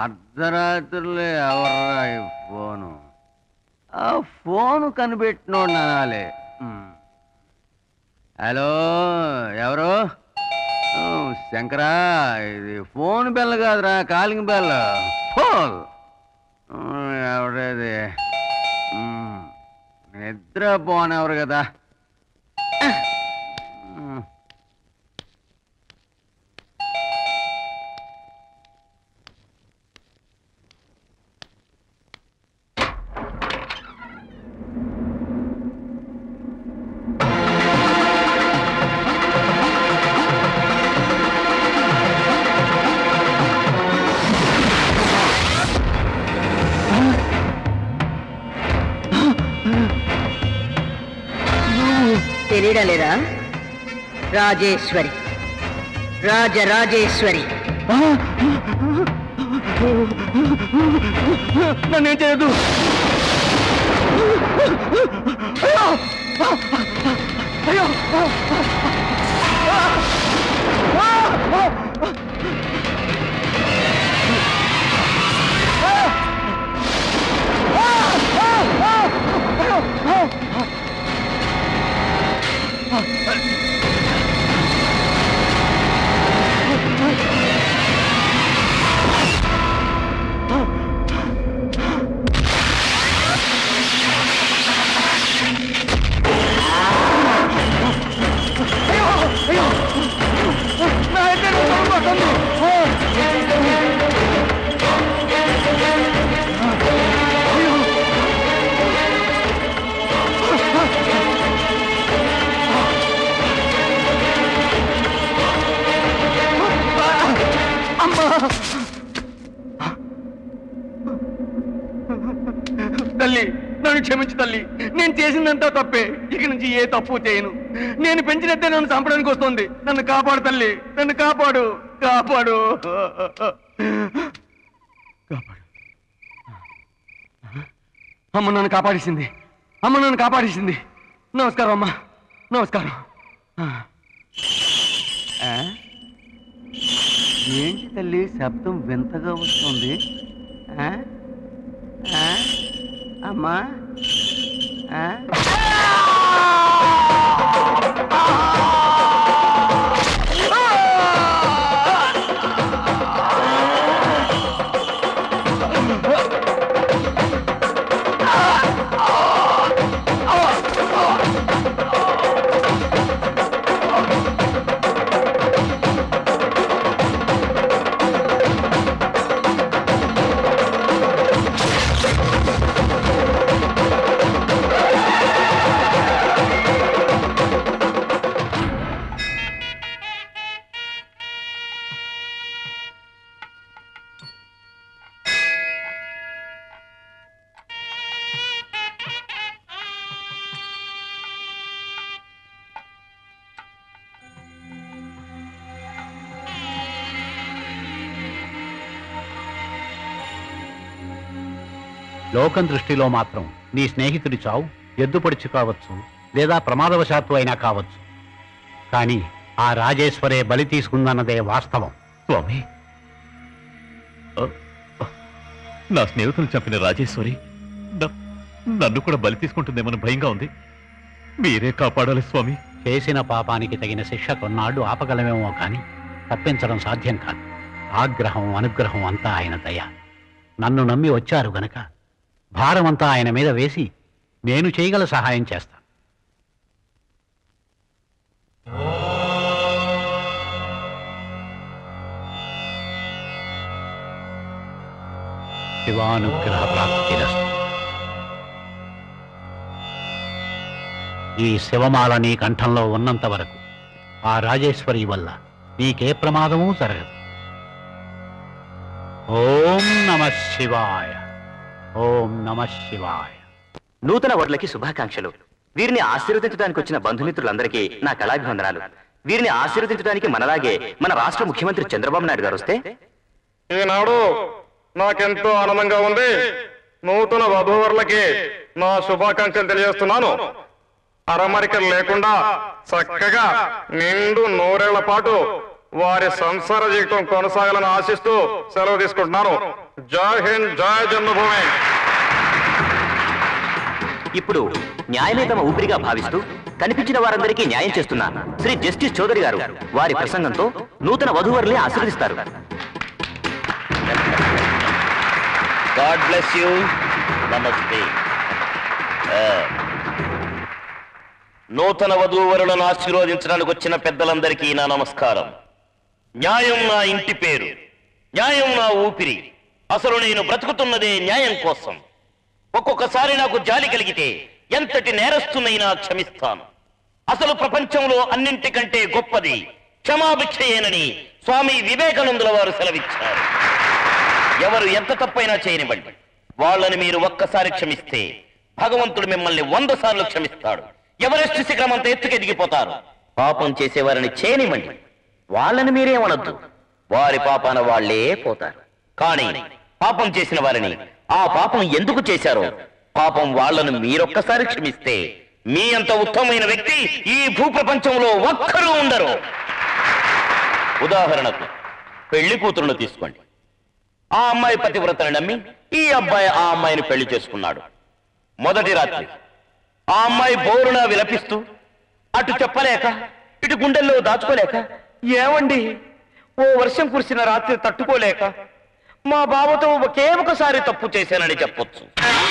అర్ధరాత్రులు ఎవరా ఈ ఫోను ఆ ఫోను కనిపెట్టినోడు అనాలి ఉమ్. హలో ఎవరు ఓ, శంకరా ఇది ఫోన్ బెల్ కాదురా కాలింగ్ బెల్ ఫోన్ ఉమ్, ఎవడేది ఉమ్, నిద్ర పోనెవరు కదా ఉమ్. తెలియడం లేదా రాజేశ్వరి రాజరాజేశ్వరి నన్నేం చేయదు తల్లి నన్ను క్షమించు తల్లి నేను చేసిందంతా తప్పే ఇక నుంచి ఏ తప్పు చేయను నేను పెంచినట్టే నన్ను చంపడానికి వస్తుంది నన్ను కాపాడు తల్లి నన్ను కాపాడు కాపాడు కాపాడు అమ్మ నన్ను కాపాడేసింది అమ్మ నన్ను కాపాడేసింది నమస్కారం అమ్మా నమస్కారం ఆ? ఏంటి తల్లి శబ్దం వింతగా వస్తుంది ఆ? ఆ? అమ్మా ఆ? లోకం దృష్టిలో మాత్రం నీ స్నేహితుడి చావు ఎద్దుపడిచి కావచ్చు లేదా ప్రమాదవశాత్తు అయినా కావచ్చు కానీ ఆ రాజేశ్వరే బలి తీసుకుందన్నదే వాస్తవం స్వామి ఆ, ఆ, నా స్నేహితులు చంపిన రాజేశ్వరి న- నన్ను కూడా బలి తీసుకుంటుందేమని భయంగా ఉంది మీరే కాపాడాలి స్వామి చేసిన పాపానికి తగిన శిక్ష కొన్నాళ్ళు ఆపగలమేమో కానీ తప్పించడం సాధ్యం కాదు ఆగ్రహం అనుగ్రహం అంతా ఆయన దయ నన్ను నమ్మి వచ్చారు గనక భారమంతా ఆయన మీద వేసి నేను చేయగల సహాయం చేస్తాను శివానుగ్రహ ప్రాప్తిరస్తు ఈ శివమాల నీ కంఠంలో ఉన్నంత వరకు ఆ రాజేశ్వరి వల్ల నీకే ప్రమాదమూ జరగదు ఓం నమ శివాయ ఓం నమ శివాయ నూతన వడ్లకి శుభాకాంక్షలు వీరిని ఆశీర్వదించడానికి వచ్చిన బంధుమిత్రులందరికీ నా కళాభివందనాలు వీరిని ఆశీర్వదించడానికి మనలాగే మన రాష్ట్ర ముఖ్యమంత్రి చంద్రబాబు నాయుడు గారు వస్తే ఈనాడు నాకెంతో ఆనందంగా ఉంది నూతన వధూవరులకి నా శుభాకాంక్షలు తెలియజేస్తున్నాను అరమరికలు లేకుండా చక్కగా నిండు నూరేళ్ల పాటు వారి సంసార జీవితం కొనసాగాలని ఆశిస్తూ సెలవు తీసుకుంటున్నాను జై హింద్ జై జన్మభూమి ఇప్పుడు న్యాయమే తమ ఊపిరిగా భావిస్తూ కనిపించిన వారందరికీ న్యాయం చేస్తున్న శ్రీ జస్టిస్ చౌదరి గారు వారి ప్రసంగంతో నూతన వధూవరులే ఆశీర్వదిస్తారు గాడ్ బ్లెస్ యూ నమస్తే ఆ, నూతన వధూవరులను ఆశీర్వదించడానికి వచ్చిన పెద్దలందరికీ నా నమస్కారం న్యాయం నా ఇంటి పేరు న్యాయం నా ఊపిరి అసలు నేను బ్రతుకుతున్నదే న్యాయం కోసం ఒక్కొక్కసారి నాకు జాలి కలిగితే ఎంతటి నేరస్తునైనా క్షమిస్తాను అసలు ప్రపంచంలో అన్నింటికంటే గొప్పది క్షమాభిక్షయేనని స్వామి వివేకానందుల వారు సెలవిచ్చారు ఎవరు ఎంత తప్పైనా చేయనివ్వండి వాళ్ళని మీరు ఒక్కసారి క్షమిస్తే భగవంతుడు మిమ్మల్ని వంద సార్లు క్షమిస్తాడు ఎవరెస్ట్ శిఖరం అంత ఎత్తుకు ఎదిగిపోతారు పాపం చేసేవారిని చేయనివ్వండి వాళ్ళని మీరేమనొద్దు వారి పాపాన వాళ్ళే పోతారు కానీ పాపం చేసిన వారిని ఆ పాపం ఎందుకు చేశారో పాపం వాళ్ళను మీరొక్కసారి క్షమిస్తే మీ అంత ఉత్తమమైన వ్యక్తి ఈ భూప్రపంచంలో ఒక్కరూ ఉండరు ఉదాహరణకు పెళ్లి కూతురును తీసుకోండి ఆ అమ్మాయి పతివ్రతని నమ్మి ఈ అబ్బాయి ఆ అమ్మాయిని పెళ్లి చేసుకున్నాడు మొదటి రాత్రి ఆ అమ్మాయి బోరున విలపిస్తూ అటు చెప్పలేక ఇటు గుండెల్లో దాచుకోలేక ఏమండి ఓ వర్షం కురిసిన రాత్రి తట్టుకోలేక మా బావతో ఒకే ఒకసారి తప్పు చేశానని చెప్పొచ్చు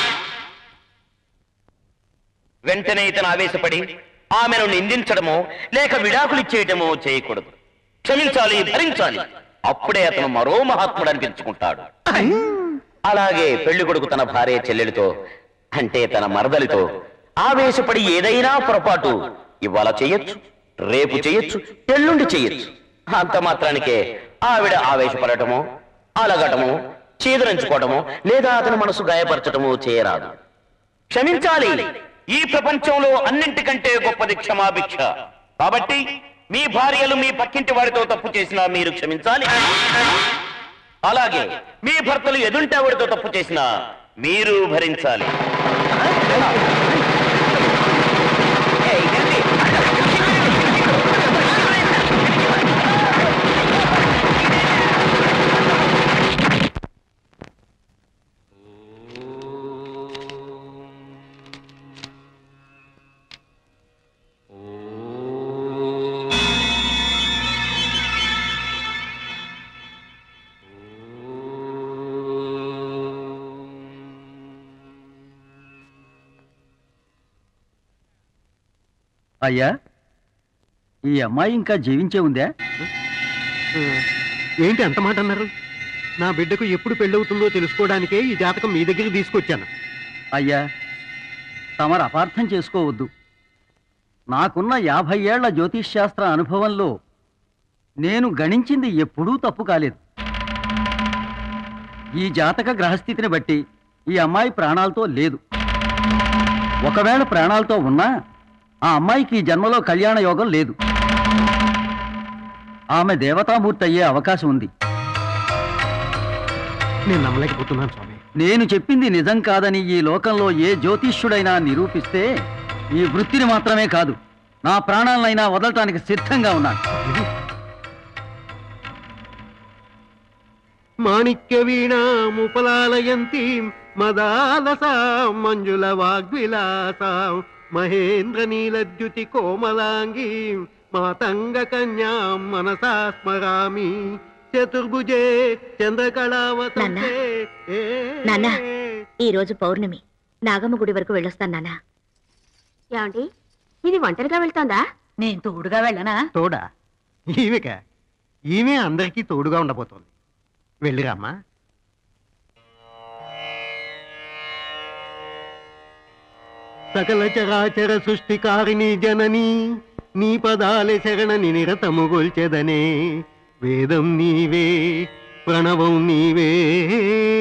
వెంటనే ఇతను ఆవేశపడి ఆమెను నిందించడమో లేక విడాకులు ఇచ్చేయటమో చేయకూడదు క్షమించాలి భరించాలి అప్పుడే అతను మరో మహాత్ముడు అనిపించుకుంటాడు అలాగే పెళ్లి కొడుకు తన భార్య చెల్లెలితో అంటే తన మరదలితో ఆవేశపడి ఏదైనా పొరపాటు ఇవాళ చెయ్యొచ్చు రేపు చెయ్యొచ్చు ఎల్లుండి చెయ్యొచ్చు అంత మాత్రానికే ఆవిడ ఆవేశపడటమో అలగటమో చీదరించుకోవటమో లేదా అతని మనసు గాయపరచటమో చేయరాదు క్షమించాలి ఈ ప్రపంచంలో అన్నింటికంటే గొప్పది క్షమాభిక్ష కాబట్టి మీ భార్యలు మీ పక్కింటి వారితో తప్పు చేసినా మీరు క్షమించాలి అలాగే మీ భర్తలు ఎదుంటి ఆవిడతో తప్పు చేసినా మీరు భరించాలి అయ్యా ఈ అమ్మాయి ఇంకా జీవించే ఉందా ఏంటి అంత మాట అన్నారు నా బిడ్డకు ఎప్పుడు పెళ్ళవుతుందో తెలుసుకోవడానికే ఈ జాతకం మీ దగ్గరికి తీసుకొచ్చాను అయ్యా తమరు అపార్థం చేసుకోవద్దు నాకున్న యాభై ఏళ్ల జ్యోతిష్శాస్త్ర అనుభవంలో నేను గణించింది ఎప్పుడూ తప్పు కాలేదు ఈ జాతక గ్రహస్థితిని బట్టి ఈ అమ్మాయి ప్రాణాలతో లేదు ఒకవేళ ప్రాణాలతో ఉన్నా ఆ అమ్మాయికి ఈ జన్మలో కళ్యాణ యోగం లేదు ఆమె దేవతామూర్తి అయ్యే అవకాశం ఉంది నేను నమ్మలేకపోతున్నాను స్వామి నేను చెప్పింది నిజం కాదని ఈ లోకంలో ఏ జ్యోతిష్యుడైనా నిరూపిస్తే ఈ వృత్తిని మాత్రమే కాదు నా ప్రాణాలనైనా వదలటానికి సిద్ధంగా ఉన్నాను మాణిక్య వీణాముపలాలయంతి మదాలసా మంజుల వాగ్విలాసాం మహేంద్ర నీలద్యుతి కోమలాంగి మాతంగ కన్యాం మనసా స్మరామి చతుర్భుజే చంద్రకళావతంతే నాన్నా. ఈ రోజు పౌర్ణమి నాగమ్మ గుడి వరకు వెళ్ళొస్తాను నాన్న ఏమండి ఇది ఒంటరిగా వెళ్తోందా నేను తోడుగా వెళ్ళనా తోడా ఈమెక ఈమె అందరికీ తోడుగా ఉండబోతోంది వెళ్ళిరామ్మా సకల చరాచర సృష్టికారిణి జనని నీ పదాలే శరణని నిరతము గొల్చెదనే వేదం నీవే ప్రణవం నీవే